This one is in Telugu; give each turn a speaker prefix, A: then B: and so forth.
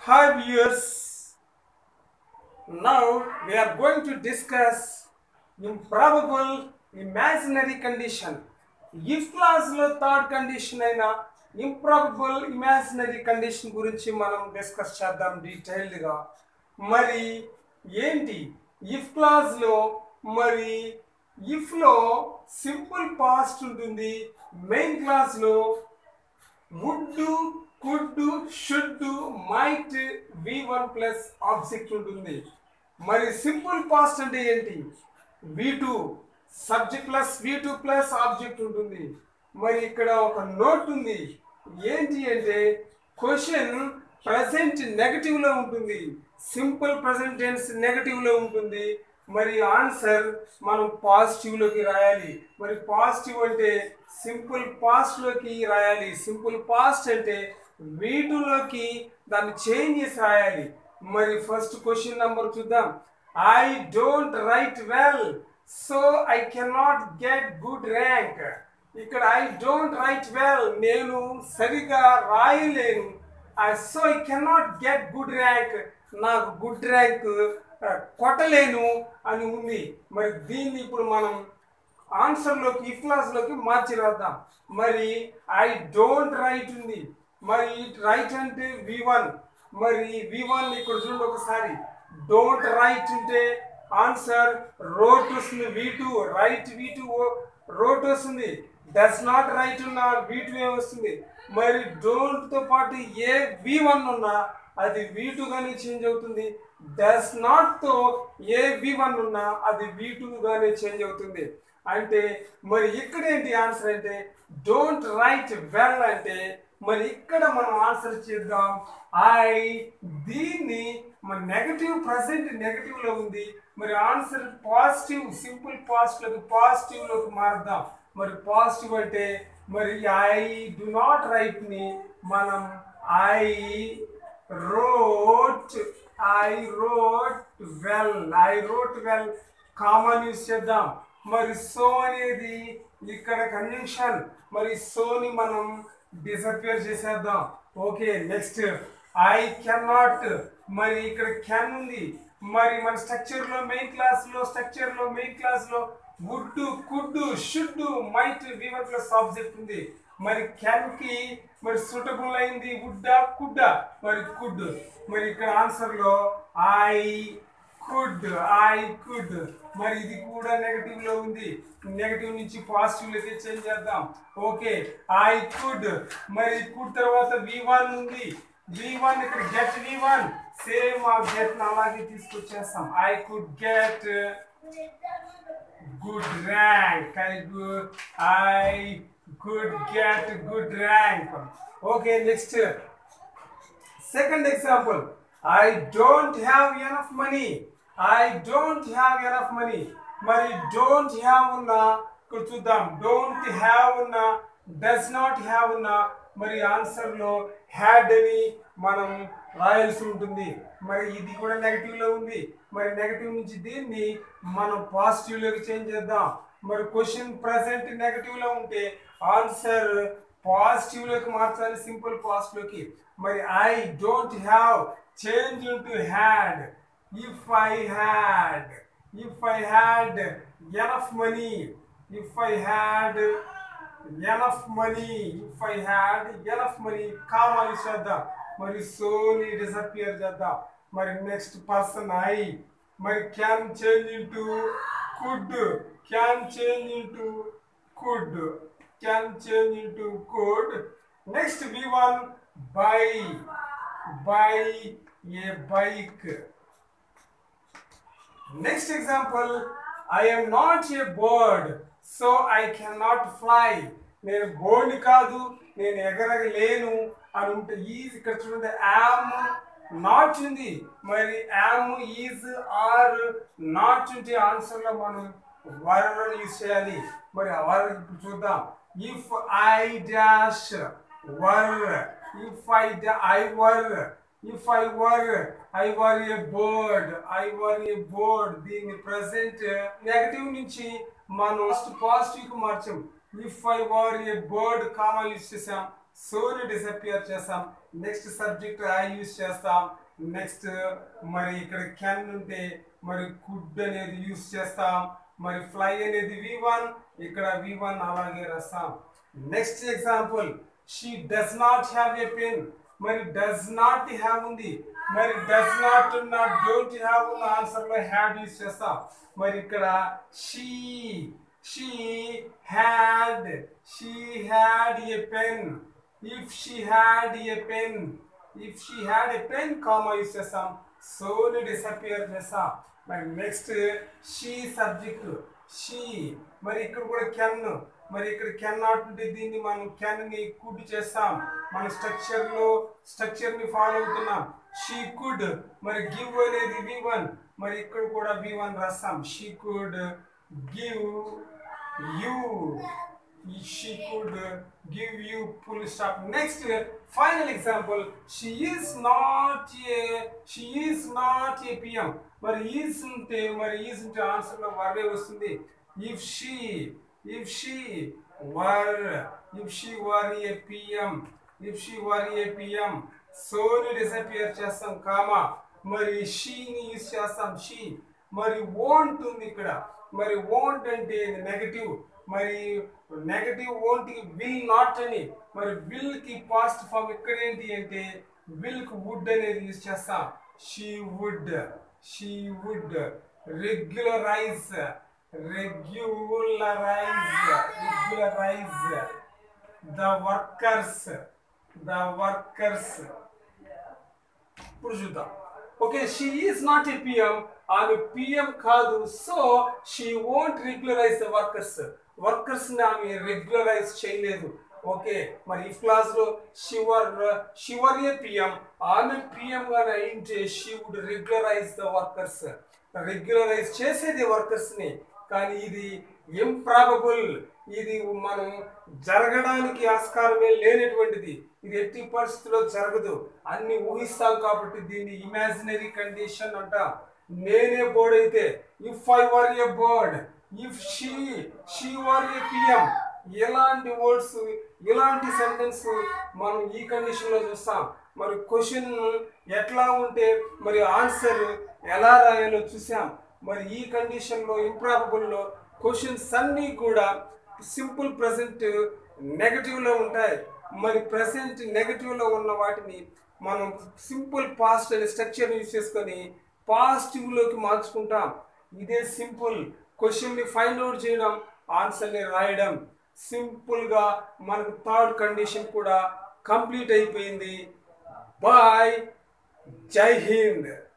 A: Hi viewers, now we are going to discuss improbable imaginary condition. If క్లాస్లో థర్డ్ కండిషన్ అయిన ఇంప్రాబుల్ ఇమాజినరీ కండిషన్ గురించి మనం డిస్కస్ చేద్దాం డీటెయిల్డ్గా మరి ఏంటి ఇఫ్ క్లాస్లో మరి ఇఫ్లో సింపుల్ పాస్ట్ ఉంటుంది మెయిన్ క్లాస్లో would could should might V one plus object ఉంటుంది మరి సింపుల్ పాస్ట్ అంటే ఏంటి V two subject plus V two plus object ఉంటుంది మరి ఇక్కడ ఒక నోట్ ఉంది ఏంటి అంటే క్వశ్చన్ ప్రజెంట్ నెగటివ్లో ఉంటుంది సింపుల్ ప్రజెంట్ టెన్స్ నెగటివ్లో ఉంటుంది మరి ఆన్సర్ మనం పాజిటివ్లోకి రాయాలి మరి పాజిటివ్ అంటే సింపుల్ పాస్ట్లోకి రాయాలి సింపుల్ పాస్ట్ అంటే వీటిలోకి దాన్ని చేంజ్ చేసి రాయాలి మరి ఫస్ట్ క్వశ్చన్ నెంబర్ చూద్దాం I don't write well so I cannot get good rank ఇక్కడ ఐ డోంట్ రైట్ వెల్ నేను సరిగా రాయలేను so I cannot get good rank నాకు గుడ్ ర్యాంక్ కొట్టలేను అని ఉంది మరి దీన్ని ఇప్పుడు మనం ఆన్సర్లోకి ఇఫ్ క్లాస్లోకి మార్చి రాద్దాం మరి ఐ డోంట్ రైట్ ఉంది మరి రైట్ అంటే వి వన్ మరి వి వన్ ఇక్కడ చూడండి ఒకసారి డోంట్ రైట్ ఉంటే ఆన్సర్ రోట్ వస్తుంది V two write V two wrote వస్తుంది డస్ నాట్ రైట్ ఉన్న వి టూ వస్తుంది మరి డోంట్ తో పాటు ఏ వి వన్ ఉన్నా అది వి టూ గానే చేంజ్ అవుతుంది డస్ నాట్ తో ఏ వి వన్ ఉన్నా అది వి టూ గానే చేంజ్ అవుతుంది అంటే మరి ఇక్కడ ఏంటి ఆన్సర్ అంటే డోంట్ రైట్ వెల్ అంటే మరి ఇక్కడ మనం ఆన్సర్ చేద్దాం ఐ దీన్ని మన నెగటివ్ ప్రజెంట్ నెగటివ్ లో ఉంది మరి ఆన్సర్ పాజిటివ్ సింపుల్ పాజిటివ్ లోకి పాజిటివ్ లోకి మారుద్దాం మరి పాజిటివ్ అంటే మరి ఐ డు నాట్ రైట్ ని మనం I wrote I wrote well I wrote well common use చేద్దాం మరి సో అనేది ఇక్కడ కన్జంక్షన్ మరి సోని మనం డిసపియర్ చేసేద్దాం okay next I can not మరి ఇక్కడ కెన్ ఉంది మరి మన స్ట్రక్చర్ లో మెయిన్ క్లాస్ లో స్ట్రక్చర్ లో మెయిన్ క్లాస్ లో వుడ్ కుడ్ షుడ్ మైట్ వివర్ ప్లస్ ఆబ్జెక్ట్ ఉంది మరి కెన్ కి మరి సూటబుల్ అయింది వుడ్డా కుడ్డా మరి కుడ్ మరి ఇక్కడ ఆన్సర్ లో ఐ కుడ్ ఐ కుడ్ మరి ఇది కూడా నెగటివ్ లో ఉంది నెగటివ్ నుంచి పాజిటివ్ లోకి చేంజ్ చేద్దాం ఓకే ఐ కుడ్ మరి కుడ్ తర్వాత వి వన్ ఉంది వి వన్ ఇక్కడ గెట్ వి వన్ సేమ్ ఆ గెట్ అలాగే తీసుకొచ్చేస్తాం I could get good rank I good I could get good rank. Okay, next. Second example. I don't have enough money. I don't have enough money. మరి డోంట్ హ్యావ్ ఉన్న ఇక్కడ చూద్దాం డోంట్ హ్యావ్ ఉన్న డస్ నాట్ హ్యావ్ ఉన్న మరి ఆన్సర్లో హ్యాడ్ అని మనం రాయాల్సి ఉంటుంది మరి ఇది కూడా నెగటివ్లో ఉంది మరి నెగటివ్ నుంచి దీన్ని మనం పాజిటివ్లోకి చేంజ్ చేద్దాం మరి క్వశ్చన్ ప్రజెంట్ నెగటివ్లో ఉంటే ఆన్సర్ పాజిటివ్ లోకి మార్చాలి సింపుల్ పాస్ట్ లోకి మరి I don't have change to had if I had if I had enough money if I had enough money if I had enough money కావాలి చేద్దాం మరి సోని డిసపియర్ చేద్దాం మరి నెక్స్ట్ పర్సన్ ఐ మరి can change into could can change into could can change into code. Next V1 buy buy a bike. Next example I am not a bird so I cannot fly. నేను బోర్డ్ కాదు నేను ఎగరగలేను అని ఉంటే ఈజ్ ఇక్కడ చూడండి యామ్ నాట్ ఉంది మరి యామ్ ఈజ్ ఆర్ నాట్ ఉంటే ఆన్సర్లో మనం వర్ యూజ్ చేయాలి మరి వర్ ఇప్పుడు చూద్దాం if I dash were, if I da- I were, if I were, I were a bird, I were a bird. దీని ప్రజెంట్ నెగటివ్ నుంచి మనం ఫస్ట్ పాజిటివ్ కి మార్చాం if I were a bird comma use చేసాం సోని డిసపియర్ చేస్తాం నెక్స్ట్ సబ్జెక్ట్ ఐ యూస్ చేస్తాం నెక్స్ట్ మరి ఇక్కడ కెన్ ఉంటే మరి కుడ్ అనేది యూస్ చేస్తాం మరి ఫ్లై అనేది వి వన్ ఇక్కడ వి వన్ అలాగే రాస్తాం next example she does not have a pen మరి డస్ నాట్ హ్యావ్ ఉంది మరి డస్ నాట్ ఉన్న డోంట్ హ్యావ్ ఉన్న ఆన్సర్ లో హ్యాడ్ యూస్ చేస్తాం మరి ఇక్కడ she she had she had a pen if she had a pen if she had a pen comma use చేస్తాం సోని డిసపియర్ చేస్తాం మరి నెక్స్ట్ షీ సబ్జెక్ట్ షీ మరి ఇక్కడ కూడా కెన్ మరి ఇక్కడ కెన్ నాట్ ఉంటే దీన్ని మనం కెన్ ని కుడ్ చేస్తాం మన స్ట్రక్చర్ లో స్ట్రక్చర్ ని ఫాలో అవుతున్నాం షీ కుడ్ మరి గివ్ అనేది వి వన్ మరి ఇక్కడ కూడా వి వన్ రాస్తాం she could give you she could uh, give you full stop next uh, final example she is not a she is not a pm మరి ఈజ్ ఉంటే మరి ఈజ్ ఉంటే ఆన్సర్ లో వర్రే వస్తుంది if she if she were if she were a PM if she were a PM సోని డిసపియర్ చేస్తాం కామా మరి షీని యూస్ చేస్తాం షీ మరి వోంట్ ఉంది ఇక్కడ మరి వోంట్ అంటే నెగటివ్ మరి నెగటివ్ ఓంట్ విల్ నాట్ అని మరి విల్ కి పాస్ట్ ఫామ్ ఇక్కడ ఏంటి అంటే విల్ కి వుడ్ అనేది యూజ్ చేస్తాం she would she would regularise regularise regularise the workers the workers ఇప్పుడు చూద్దాం okay she is not a PM ఆమె పిఎం కాదు so she won't regularise the workers workers ని ఆమె రెగ్యులరైజ్ చేయలేదు ఓకే మరి ఈ క్లాస్ లో షివర్ షివర్ ఏ పిఎం ఆమె పిఎం గానే అయింటే she would regularise the workers regularise చేసేది వర్కర్స్ ని కానీ ఇది ఇంప్రాబబుల్ ఇది మనం జరగడానికి ఆస్కారమే లేనటువంటిది ఇది ఎట్టి పరిస్థితుల్లో జరగదు అన్ని ఊహిస్తాం కాబట్టి దీన్ని ఇమాజినరీ కండిషన్ అంటాం నేనే బోర్డ్ అయితే if I were a bird if she she were a PM ఎలాంటి వర్డ్స్ ఇలాంటి సెంటెన్స్ మనం ఈ కండిషన్ లో చూస్తాం మరి క్వశ్చన్ ఎట్లా ఉంటే మరి ఆన్సర్ ఎలా రాయాలో చూసాం మరి ఈ కండిషన్ లో ఇంప్రాబుల్ లో క్వశ్చన్స్ అన్నీ కూడా సింపుల్ ప్రజెంట్ నెగటివ్ లో ఉంటాయి మరి ప్రజెంట్ నెగటివ్ లో ఉన్న వాటిని మనం సింపుల్ పాస్ట్ అనే స్ట్రక్చర్ యూజ్ చేసుకొని పాజిటివ్ లోకి మార్చుకుంటాం ఇదే సింపుల్ క్వశ్చన్ ని ఫైండ్ అవుట్ చేయడం ఆన్సర్ ని రాయడం సింపుల్ గా మనకు థర్డ్ కండిషన్ కూడా కంప్లీట్ అయిపోయింది బాయ్ జై హింద్